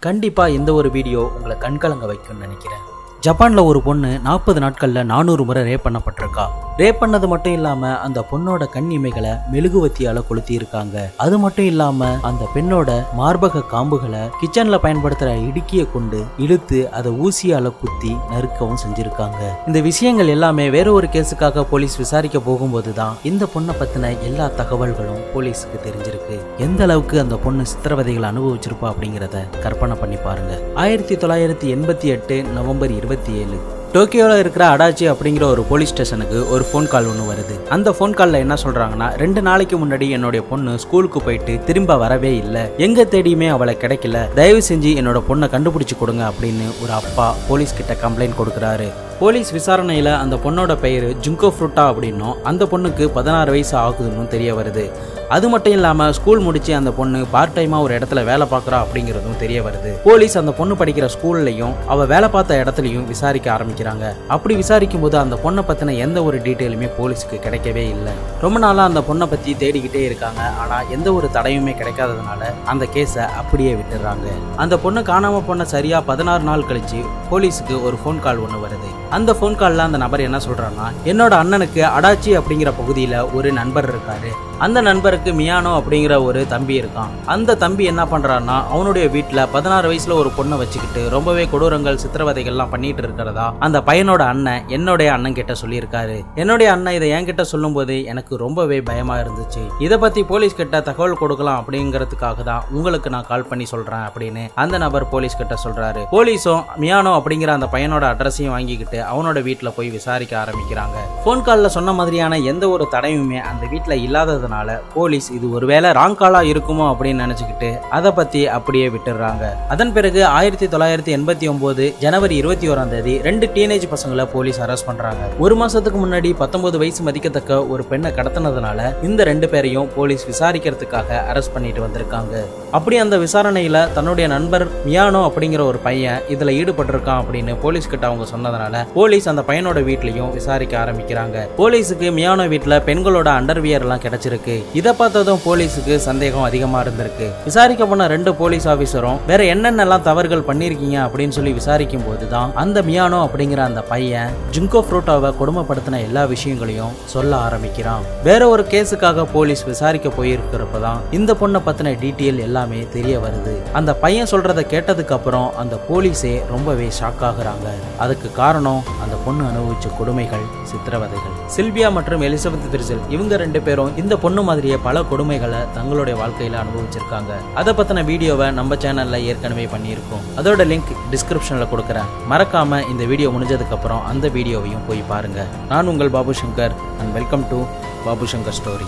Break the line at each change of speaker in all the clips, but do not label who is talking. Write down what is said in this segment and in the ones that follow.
கண்டிப்பா இந்த ஒரு வீடியோ உங்களை கண்கலங்க வைக்கும்னு நினைக்கிறேன் ஜப்பான்ல ஒரு பொண்ணு நாற்பது நாட்கள்ல நானூறு முறை ரேப் பண்ணப்பட்டிருக்கா ரேப் பண்ணது மட்டும் இல்லாம அந்த பொண்ணோட கண் இமைகளை மெழுகுவத்தியால கொளுத்தி இருக்காங்க அது மட்டும் இல்லாம அந்த பெண்ணோட மார்பக காம்புகளை கிச்சன்ல பயன்படுத்துற இடுக்கிய கொண்டு இழுத்து அதை ஊசியால குத்தி நறுக்கவும் செஞ்சிருக்காங்க இந்த விஷயங்கள் எல்லாமே வேற ஒரு கேஸுக்காக போலீஸ் விசாரிக்க போகும்போது தான் இந்த பொண்ணை பத்தின எல்லா தகவல்களும் போலீஸுக்கு தெரிஞ்சிருக்கு எந்த அளவுக்கு அந்த பொண்ணு சித்திரவதைகளை அனுபவிச்சிருப்பா அப்படிங்கிறத கற்பனை பண்ணி பாருங்க ஆயிரத்தி தொள்ளாயிரத்தி எண்பத்தி எட்டு நவம்பர் இருபத்தி ஏழு டோக்கியோவில் இருக்கிற அடாச்சி அப்படிங்கிற ஒரு போலீஸ் ஸ்டேஷனுக்கு ஒரு ஃபோன் கால் ஒன்று வருது அந்த ஃபோன் காலில் என்ன சொல்றாங்கன்னா ரெண்டு நாளைக்கு முன்னாடி என்னுடைய பொண்ணு ஸ்கூலுக்கு போயிட்டு திரும்ப வரவே இல்லை எங்க தேடியுமே அவளை கிடைக்கல தயவு செஞ்சு என்னோட பொண்ணை கண்டுபிடிச்சு கொடுங்க அப்படின்னு ஒரு அப்பா போலீஸ் கிட்ட கம்ப்ளைண்ட் கொடுக்குறாரு போலீஸ் விசாரணையில் அந்த பொண்ணோட பெயர் ஜுங்கோ ஃப்ரூட்டா அப்படின்னும் அந்த பொண்ணுக்கு பதினாறு வயசு ஆகுதுன்னு தெரிய வருது அது மட்டும் இல்லாமல் ஸ்கூல் முடிச்சு அந்த பொண்ணு பார்ட் டைமாக ஒரு இடத்துல வேலை பார்க்குறா அப்படிங்கிறதும் தெரிய வருது போலீஸ் அந்த பொண்ணு படிக்கிற ஸ்கூல்லையும் அவள் வேலை பார்த்த இடத்துலையும் விசாரிக்க ஆரம்பிக்கிறாங்க அப்படி விசாரிக்கும் போது அந்த பொண்ணை பற்றின எந்த ஒரு டீட்டெயிலுமே போலீஸுக்கு கிடைக்கவே இல்லை ரொம்ப நாளாக அந்த பொண்ணை பற்றி தேடிக்கிட்டே இருக்காங்க ஆனால் எந்த ஒரு தடையுமே கிடைக்காததுனால அந்த கேஸை அப்படியே விட்டுடுறாங்க அந்த பொண்ணு காணாமல் போன சரியாக பதினாறு நாள் கழிச்சு போலீஸுக்கு ஒரு ஃபோன் கால் ஒன்று வருது அந்த ஃபோன் காலில் அந்த நபர் என்ன சொல்கிறான்னா என்னோட அண்ணனுக்கு அடாச்சி அப்படிங்கிற பகுதியில் ஒரு நண்பர் இருக்காரு அந்த நண்பருக்கு மியானோ அப்படிங்கிற ஒரு தம்பி இருக்கான் அந்த தம்பி என்ன பண்றான்னா அவனுடைய வீட்டில் பதினாறு வயசுல ஒரு பொண்ணை வச்சுக்கிட்டு ரொம்பவே கொடூரங்கள் சித்திரவதைகள்லாம் பண்ணிட்டு இருக்கிறதா அந்த பையனோட அண்ணன் என்னுடைய அண்ணன் கிட்ட சொல்லியிருக்காரு என்னுடைய அண்ணன் இதை என்கிட்ட சொல்லும்போது எனக்கு ரொம்பவே பயமா இருந்துச்சு இதை பத்தி போலீஸ் கிட்ட தகவல் கொடுக்கலாம் அப்படிங்கிறதுக்காக தான் உங்களுக்கு நான் கால் பண்ணி சொல்றேன் அப்படின்னு அந்த நபர் போலீஸ் கிட்ட சொல்றாரு போலீஸும் மியானோ அப்படிங்கிற அந்த பையனோட அட்ரஸையும் வாங்கிக்கிட்டு அவனோட வீட்டில் போய் விசாரிக்க ஆரம்பிக்கிறாங்க ஃபோன் காலில் சொன்ன மாதிரியான எந்த ஒரு தடையுமே அந்த வீட்டில் இல்லாததுனால போலீஸ் இது ஒருவேளை ராங் காலா இருக்குமோ அப்படின்னு நினைச்சுக்கிட்டு அதை பத்தி அப்படியே விட்டுடுறாங்க அதன் பிறகு ஆயிரத்தி தொள்ளாயிரத்தி எண்பத்தி ஒன்பது ஜனவரி இருபத்தி ஓராம் தேதி ரெண்டு டீனேஜ் பசங்களை போலீஸ் அரெஸ்ட் பண்றாங்க ஒரு மாசத்துக்கு முன்னாடி பத்தொன்பது வயசு மதிக்கத்தக்க ஒரு பெண்ணை கடத்தினதுனால இந்த ரெண்டு பேரையும் போலீஸ் விசாரிக்கிறதுக்காக அரெஸ்ட் பண்ணிட்டு வந்திருக்காங்க அப்படி அந்த விசாரணையில தன்னுடைய நண்பர் மியானோ அப்படிங்கிற ஒரு பையன் இதுல ஈடுபட்டிருக்கான் அப்படின்னு போலீஸ் கிட்ட அவங்க சொன்னதுனால போலீஸ் அந்த பையனோட வீட்லயும் விசாரிக்க ஆரம்பிக்கிறாங்க போலீஸுக்கு மியானோ வீட்ல பெண்களோட அண்டர்வியர் எல்லாம் கிடைச்சிருக்கு இதை பார்த்ததும் போலீஸுக்கு சந்தேகம் அதிகமா இருந்திருக்கு விசாரிக்க போன ரெண்டு போலீஸ் ஆபீசரும் வேற என்னென்னலாம் தவறுகள் பண்ணிருக்கீங்க அப்படின்னு சொல்லி விசாரிக்கும் போதுதான் அந்த மியானோ அப்படிங்கிற அந்த பையன் ஜுங்கோ ஃப்ரூட்டோவை கொடுமைப்படுத்தின எல்லா விஷயங்களையும் சொல்ல ஆரம்பிக்கிறான் வேற ஒரு கேஸுக்காக போலீஸ் விசாரிக்க போயிருக்கிறப்ப தான் இந்த பொண்ணை பத்தின டீட்டெயில் எல்லாமே தெரிய வருது அந்த பையன் சொல்றத கேட்டதுக்கு அப்புறம் அந்த போலீஸே ரொம்பவே ஷாக் ஆகுறாங்க அதுக்கு காரணம் அந்த பொண்ணு அனுபவிச்ச கொடுமைகள் சித்திரவதைகள் சில்வியா மற்றும் எலிசபெத் திரிசல் இவங்க ரெண்டு பேரும் இந்த பொண்ணு மாதிரியே பல கொடுமைகளை தங்களுடைய வாழ்க்கையில அனுபவிச்சிருக்காங்க அதை பத்தின வீடியோவை நம்ம சேனல்ல ஏற்கனவே பண்ணியிருக்கோம் அதோட லிங்க் டிஸ்கிரிப்ஷன்ல கொடுக்குறேன் மறக்காம இந்த வீடியோ முடிஞ்சதுக்கு அப்புறம் அந்த வீடியோவையும் போய் பாருங்க நான் உங்கள் Babu Shankar and welcome to Babu Shankar story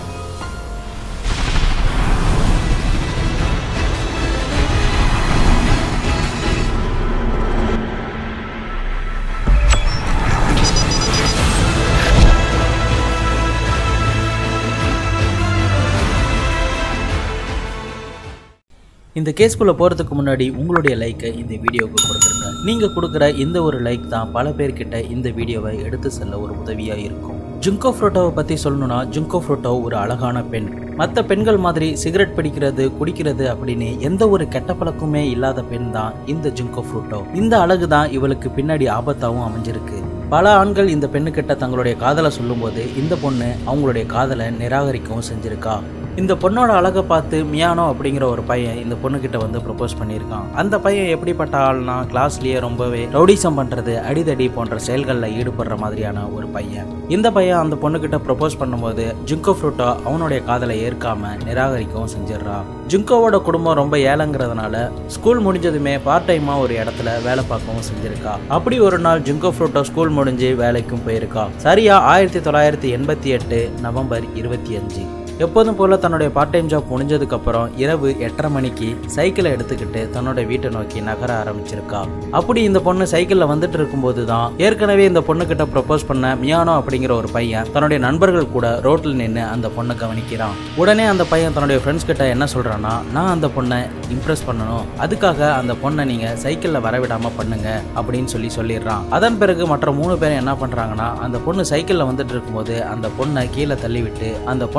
இந்த கேஸ்குள்ள போறதுக்கு முன்னாடி உங்களுடைய லைக்கை இந்த வீடியோவுக்கு கொடுத்துருங்க நீங்க கொடுக்குற இந்த ஒரு லைக் தான் பல பேர்கிட்ட இந்த வீடியோவை எடுத்து செல்ல ஒரு உதவியா இருக்கும் ஜுங்கோ ஃப்ரோட்டோவை பத்தி சொல்லணும்னா ஜுங்கோ ஃப்ரோட்டோ ஒரு அழகான பெண் மற்ற பெண்கள் மாதிரி சிகரெட் பிடிக்கிறது குடிக்கிறது அப்படின்னு எந்த ஒரு கெட்ட பழக்கமே இல்லாத பெண் தான் இந்த ஜுங்கோ ஃப்ரூட்டோ இந்த அழகு தான் இவளுக்கு பின்னாடி ஆபத்தாவும் அமைஞ்சிருக்கு பல ஆண்கள் இந்த பெண்ணுக்கிட்ட தங்களுடைய காதலை சொல்லும்போது இந்த பொண்ணு அவங்களுடைய காதலை நிராகரிக்கவும் செஞ்சிருக்கா இந்த பொண்ணோட அழகை பார்த்து மியானோ அப்படிங்கிற ஒரு பையன் இந்த பொண்ணுகிட்ட வந்து ப்ரப்போஸ் பண்ணியிருக்கான் அந்த பையன் எப்படிப்பட்ட ஆள்னா கிளாஸ்லயே ரொம்பவே ரவுடிசம் பண்றது அடிதடி போன்ற செயல்களில் ஈடுபடுற மாதிரியான ஒரு பையன் இந்த பையன் அந்த பொண்ணுகிட்ட ப்ரப்போஸ் பண்ணும்போது ஜுங்கோ ஃப்ரூட்டோ அவனுடைய காதலை ஏற்காம நிராகரிக்கவும் செஞ்சிடறான் ஜுங்கோவோட குடும்பம் ரொம்ப ஏழைங்கிறதுனால ஸ்கூல் முடிஞ்சதுமே பார்ட் டைமா ஒரு இடத்துல வேலை பார்க்கவும் செஞ்சிருக்கா அப்படி ஒரு நாள் ஜுங்கோ ஃப்ரூட்டோ ஸ்கூல் முடிஞ்சு வேலைக்கும் போயிருக்கா சரியா ஆயிரத்தி தொள்ளாயிரத்தி எண்பத்தி எட்டு நவம்பர் இருபத்தி அஞ்சு எப்போதும் போல தன்னுடைய பார்ட் டைம் ஜாப் முடிஞ்சதுக்கு அப்புறம் இரவு எட்டரை மணிக்கு சைக்கிளை எடுத்துக்கிட்டு தன்னோட வீட்டை நோக்கி நகர ஆரம்பிச்சிருக்கா அப்படி இந்த பொண்ணு சைக்கிள்ல வந்துட்டு இருக்கும்போது தான் ஏற்கனவே இந்த பொண்ணு கிட்ட ப்ரப்போஸ் பண்ண மியானோ அப்படிங்கிற ஒரு பையன் தன்னுடைய நண்பர்கள் கூட ரோட்ல நின்று அந்த பொண்ணை கவனிக்கிறான் உடனே அந்த பையன் தன்னுடைய ஃப்ரெண்ட்ஸ் கிட்ட என்ன சொல்றான்னா நான் அந்த பொண்ணை இம்ப்ரெஸ் பண்ணணும் அதுக்காக அந்த பொண்ணை நீங்க சைக்கிள்ல வரவிடாம பண்ணுங்க அப்படின்னு சொல்லி சொல்லிடுறான் அதன் பிறகு மற்ற மூணு பேரும் என்ன பண்றாங்கன்னா அந்த பொண்ணு சைக்கிள்ல வந்துட்டு இருக்கும்போது அந்த பொண்ணை கீழே தள்ளி விட்டு அந்த பொண்ணோட வீல்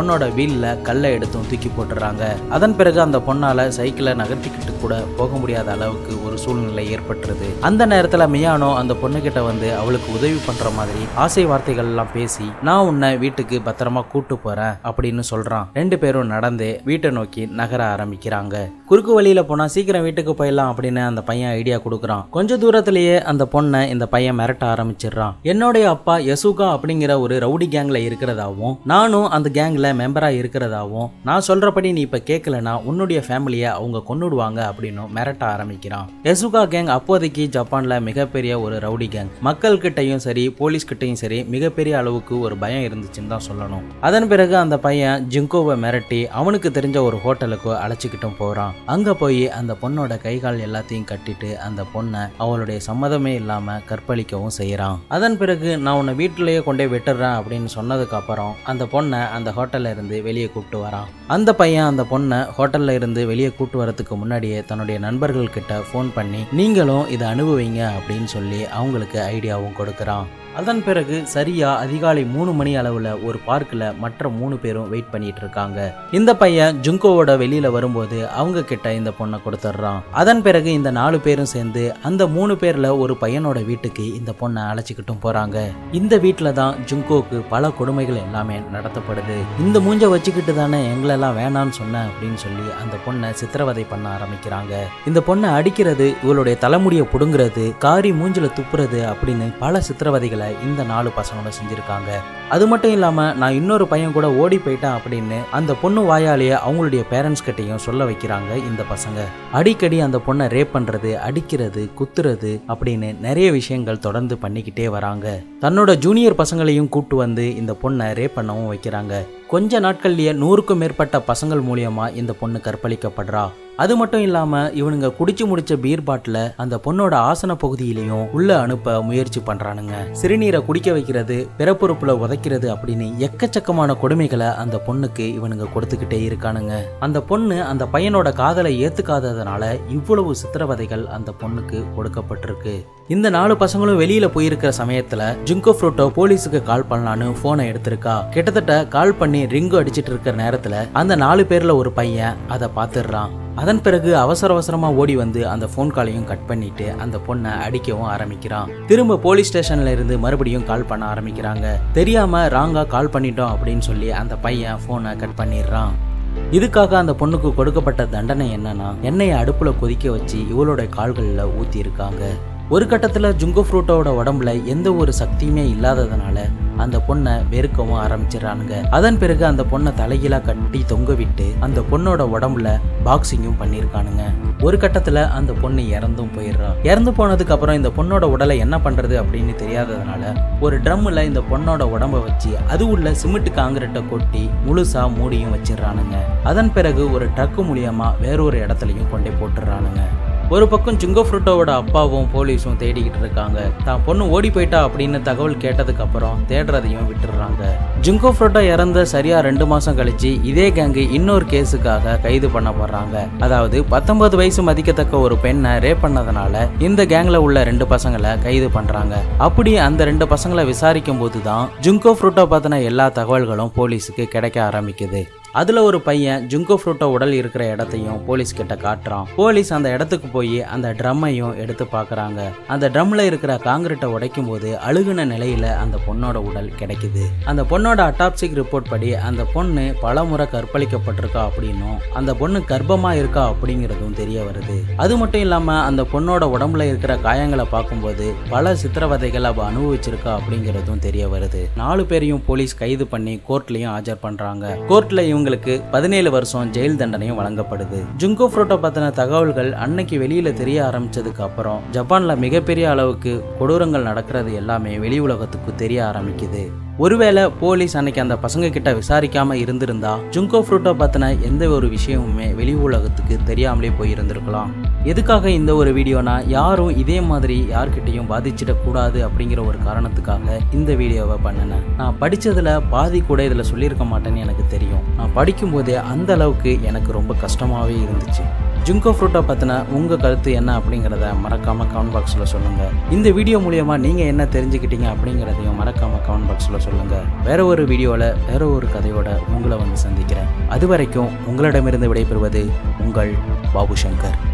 வெயில்ல கல்லை எடுத்தும் தூக்கி போட்டுறாங்க அதன் பிறகு அந்த பொண்ணால சைக்கிளை நகர்த்திக்கிட்டு கூட போக முடியாத அளவுக்கு ஒரு சூழ்நிலை ஏற்பட்டுருது அந்த நேரத்துல மியானோ அந்த பொண்ணு கிட்ட வந்து அவளுக்கு உதவி பண்ற மாதிரி ஆசை வார்த்தைகள் எல்லாம் பேசி நான் உன்னை வீட்டுக்கு பத்திரமா கூட்டு போறேன் அப்படின்னு சொல்றான் ரெண்டு பேரும் நடந்து வீட்டை நோக்கி நகர ஆரம்பிக்கிறாங்க குறுக்கு வழியில போனா சீக்கிரம் வீட்டுக்கு போயிடலாம் அப்படின்னு அந்த பையன் ஐடியா கொடுக்குறான் கொஞ்ச தூரத்திலேயே அந்த பொண்ணை இந்த பையன் மிரட்ட ஆரம்பிச்சிடுறான் என்னுடைய அப்பா யசுகா அப்படிங்கிற ஒரு ரவுடி கேங்ல இருக்கிறதாவும் நானும் அந்த கேங்ல மெம்பரா இருக்கிறதாவும் நான் சொல்றபடி நீ இப்ப கேட்கலனா உன்னுடைய ஃபேமிலியை அவங்க கொன்னுடுவாங்க அப்படின்னு மிரட்ட ஆரம்பிக்கிறான் யசுகா கேங் அப்போதைக்கு ஜப்பான்ல மிகப்பெரிய ஒரு ரவுடி கேங் மக்கள் கிட்டயும் சரி போலீஸ் கிட்டயும் சரி மிகப்பெரிய அளவுக்கு ஒரு பயம் இருந்துச்சுன்னு தான் சொல்லணும் அதன் பிறகு அந்த பையன் ஜிங்கோவை மிரட்டி அவனுக்கு தெரிஞ்ச ஒரு ஹோட்டலுக்கு அழைச்சிக்கிட்டும் போறான் அங்க போய் அந்த பொண்ணோட கை கால் எல்லாத்தையும் கட்டிட்டு அந்த பொண்ணை அவளுடைய சம்மதமே இல்லாம கற்பழிக்கவும் செய்யறான் அதன் பிறகு நான் உன்னை வீட்டிலேயே கொண்டே விட்டுறேன் அப்படின்னு சொன்னதுக்கு அப்புறம் அந்த பொண்ணை அந்த ஹோட்டல்ல இருந்து வெளியே கூப்பிட்டு வரான் அந்த பையன் அந்த பொண்ணை ஹோட்டல்ல இருந்து வெளியே கூட்டு வரதுக்கு முன்னாடியே தன்னுடைய நண்பர்கள் கிட்ட ஃபோன் பண்ணி நீங்களும் இதை அனுபவிங்க அப்படின்னு சொல்லி அவங்களுக்கு ஐடியாவும் கொடுக்கறான் அதன் பிறகு சரியா அதிகாலை மூணு மணி அளவுல ஒரு பார்க்ல மற்ற மூணு பேரும் வெயிட் பண்ணிட்டு இருக்காங்க இந்த பையன் ஜுங்கோவோட வெளியில வரும்போது அவங்க கிட்ட இந்த பொண்ணை கொடுத்துட்றான் அதன் பிறகு இந்த நாலு பேரும் சேர்ந்து அந்த மூணு பேர்ல ஒரு பையனோட வீட்டுக்கு இந்த பொண்ணை அழைச்சிக்கிட்டும் போறாங்க இந்த வீட்டில தான் ஜுங்கோக்கு பல கொடுமைகள் எல்லாமே நடத்தப்படுது இந்த மூஞ்ச வச்சுக்கிட்டு தானே எங்களெல்லாம் வேணான்னு சொன்ன அப்படின்னு சொல்லி அந்த பொண்ணை சித்திரவதை பண்ண ஆரம்பிக்கிறாங்க இந்த பொண்ணை அடிக்கிறது இவளுடைய தலைமுடியை புடுங்குறது காரி மூஞ்சில துப்புறது அப்படின்னு பல சித்திரவதைகளை இந்த நாலு பசங்களும் செஞ்சிருக்காங்க அது மட்டும் இல்லாம நான் இன்னொரு பையன் கூட ஓடி போயிட்டேன் அப்படின்னு அந்த பொண்ணு வாயாலேயே அவங்களுடைய பேரண்ட்ஸ் கிட்டையும் சொல்ல வைக்கிறாங்க இந்த பசங்க அடிக்கடி அந்த பொண்ணை ரேப் பண்றது அடிக்கிறது குத்துறது அப்படின்னு நிறைய விஷயங்கள் தொடர்ந்து பண்ணிக்கிட்டே வராங்க தன்னோட ஜூனியர் பசங்களையும் கூட்டு வந்து இந்த பொண்ணை ரேப் பண்ணவும் வைக்கிறாங்க கொஞ்ச நாட்கள்லயே நூறுக்கும் மேற்பட்ட பசங்கள் மூலியமா இந்த பொண்ணு கற்பழிக்கப்படுறா அது மட்டும் இல்லாம இவனுங்க குடிச்சு முடிச்ச பீர் பாட்டில அந்த பொண்ணோட ஆசன பகுதியிலையும் உள்ள அனுப்ப முயற்சி பண்றானுங்க சிறுநீரை குடிக்க வைக்கிறது பிறப்புறுப்புல உதைக்கிறது அப்படின்னு எக்கச்சக்கமான கொடுமைகளை அந்த பொண்ணுக்கு இவனுங்க கொடுத்துக்கிட்டே இருக்கானுங்க அந்த பொண்ணு அந்த பையனோட காதலை ஏத்துக்காததுனால இவ்வளவு சித்திரவதைகள் அந்த பொண்ணுக்கு கொடுக்கப்பட்டிருக்கு இந்த நாலு பசங்களும் வெளியில போயிருக்கிற சமயத்துல ஜுங்கோ ஃப்ரூட்டோ போலீஸுக்கு கால் பண்ணலான்னு போனை எடுத்திருக்கா கிட்டத்தட்ட கால் பண்ணி ரிங்கு அடிச்சிட்டு இருக்கிற நேரத்துல அந்த நாலு பேர்ல ஒரு பையன் அதை பார்த்துடுறான் அதன் பிறகு அவசர அவசரமா ஓடி வந்து அந்த ஃபோன் காலையும் கட் பண்ணிட்டு அந்த பொண்ணை அடிக்கவும் ஆரம்பிக்கிறான் திரும்ப போலீஸ் ஸ்டேஷன்ல இருந்து மறுபடியும் கால் பண்ண ஆரம்பிக்கிறாங்க தெரியாம ராங்கா கால் பண்ணிட்டோம் அப்படின்னு சொல்லி அந்த பையன் போனை கட் பண்ணிடுறான் இதுக்காக அந்த பொண்ணுக்கு கொடுக்கப்பட்ட தண்டனை என்னன்னா எண்ணெயை அடுப்புல கொதிக்க வச்சு இவளோட கால்களில் ஊத்தி இருக்காங்க ஒரு கட்டத்துல ஜுங்கோ ஃப்ரூட்டோட உடம்புல எந்த ஒரு சக்தியுமே இல்லாததுனால அந்த பொண்ணை வெறுக்கவும் ஆரம்பிச்சிடறானுங்க அதன் பிறகு அந்த பொண்ணை தலைகீழா கட்டி தொங்க விட்டு அந்த பொண்ணோட உடம்புல பாக்ஸிங்கும் பண்ணியிருக்கானுங்க ஒரு கட்டத்துல அந்த பொண்ணு இறந்தும் போயிடுறா இறந்து போனதுக்கு அப்புறம் இந்த பொண்ணோட உடலை என்ன பண்றது அப்படின்னு தெரியாததுனால ஒரு ட்ரம்ல இந்த பொண்ணோட உடம்ப வச்சு அது உள்ள சிமெண்ட் காங்கிரீட்டை கொட்டி முழுசா மூடியும் வச்சிடுறானுங்க அதன் பிறகு ஒரு ட்ரக்கு மூலியமா வேறொரு இடத்துலயும் கொண்டே போட்டுடுறானுங்க ஒரு பக்கம் ஜுங்கோ ஃப்ரூட்டோவோட அப்பாவும் போலீஸும் தேடிக்கிட்டு இருக்காங்க தான் பொண்ணு ஓடி போயிட்டா அப்படின்னு தகவல் கேட்டதுக்கு அப்புறம் தேடுறதையும் விட்டுடுறாங்க ஜுங்கோ ஃப்ரூட்டோ இறந்த சரியா ரெண்டு மாசம் கழிச்சு இதே கேங்கு இன்னொரு கேஸுக்காக கைது பண்ணப்படுறாங்க அதாவது பத்தொன்பது வயசு மதிக்கத்தக்க ஒரு பெண்ணை ரேப் பண்ணதுனால இந்த கேங்ல உள்ள ரெண்டு பசங்களை கைது பண்றாங்க அப்படி அந்த ரெண்டு பசங்களை விசாரிக்கும் போது தான் ஜுங்கோ ஃப்ரூட்டோ பத்தின எல்லா தகவல்களும் போலீஸுக்கு கிடைக்க ஆரம்பிக்குது அதுல ஒரு பையன் ஜுங்கோ ஃப்ரூட்டோ உடல் இருக்கிற இடத்தையும் போலீஸ் கிட்ட காட்டுறான் போலீஸ் அந்த இடத்துக்கு போய் அந்த ட்ரம்மையும் எடுத்து பார்க்கறாங்க அந்த ட்ரம்ல இருக்கிற காங்கிரீட்டை உடைக்கும் போது அழுகுன நிலையில அந்த பொண்ணோட உடல் கிடைக்குது அந்த பொண்ணோட அட்டாப்சிக் ரிப்போர்ட் படி அந்த பொண்ணு பல முறை கற்பழிக்கப்பட்டிருக்கா அப்படின்னும் அந்த பொண்ணு கர்ப்பமா இருக்கா அப்படிங்கிறதும் தெரிய வருது அது மட்டும் இல்லாம அந்த பொண்ணோட உடம்புல இருக்கிற காயங்களை பார்க்கும்போது பல சித்திரவதைகள் அவ அனுபவிச்சிருக்கா அப்படிங்கிறதும் தெரிய வருது நாலு பேரையும் போலீஸ் கைது பண்ணி கோர்ட்லயும் ஆஜர் பண்றாங்க கோர்ட்ல இவங்களுக்கு பதினேழு வருஷம் ஜெயில் தண்டனையும் வழங்கப்படுது ஜுங்கோ ஃப்ரோட்டோ பத்தின தகவல்கள் அன்னைக்கு வெளியில தெரிய ஆரம்பிச்சதுக்கு அப்புறம் ஜப்பான்ல மிகப்பெரிய அளவுக்கு கொடூரங்கள் நடக்கிறது எல்லாமே வெளி உலகத்துக்கு தெரிய ஆரம்பிக்குது ஒருவேளை போலீஸ் அன்னைக்கு அந்த பசங்க கிட்ட விசாரிக்காம இருந்திருந்தா ஜுங்கோ ஃப்ரூட்டோ பத்தின எந்த ஒரு விஷயமுமே வெளி உலகத்துக்கு தெரியாமலே போயிருந்திருக்கலாம் எதுக்காக இந்த ஒரு வீடியோனா யாரும் இதே மாதிரி யார்கிட்டயும் பாதிச்சிடக் கூடாது அப்படிங்கிற ஒரு காரணத்துக்காக இந்த வீடியோவை பண்ணினேன் நான் படிச்சதுல பாதி கூட இதுல சொல்லியிருக்க மாட்டேன்னு எனக்கு தெரியும் நான் படிக்கும்போதே அந்த அளவுக்கு எனக்கு ரொம்ப கஷ்டமாவே இருந்துச்சு ஜுங்கோ ஃப்ரூட்டை பற்றின உங்கள் கருத்து என்ன அப்படிங்கிறத மறக்காமல் கமெண்ட் பாக்ஸில் சொல்லுங்கள் இந்த வீடியோ மூலியமா நீங்கள் என்ன தெரிஞ்சுக்கிட்டீங்க அப்படிங்கிறதையும் மறக்காமல் கமெண்ட் பாக்ஸில் சொல்லுங்கள் வேற ஒரு வீடியோவில் வேற ஒரு கதையோட உங்களை வந்து சந்திக்கிறேன் அது வரைக்கும் உங்களிடமிருந்து விடைபெறுவது உங்கள் பாபு சங்கர்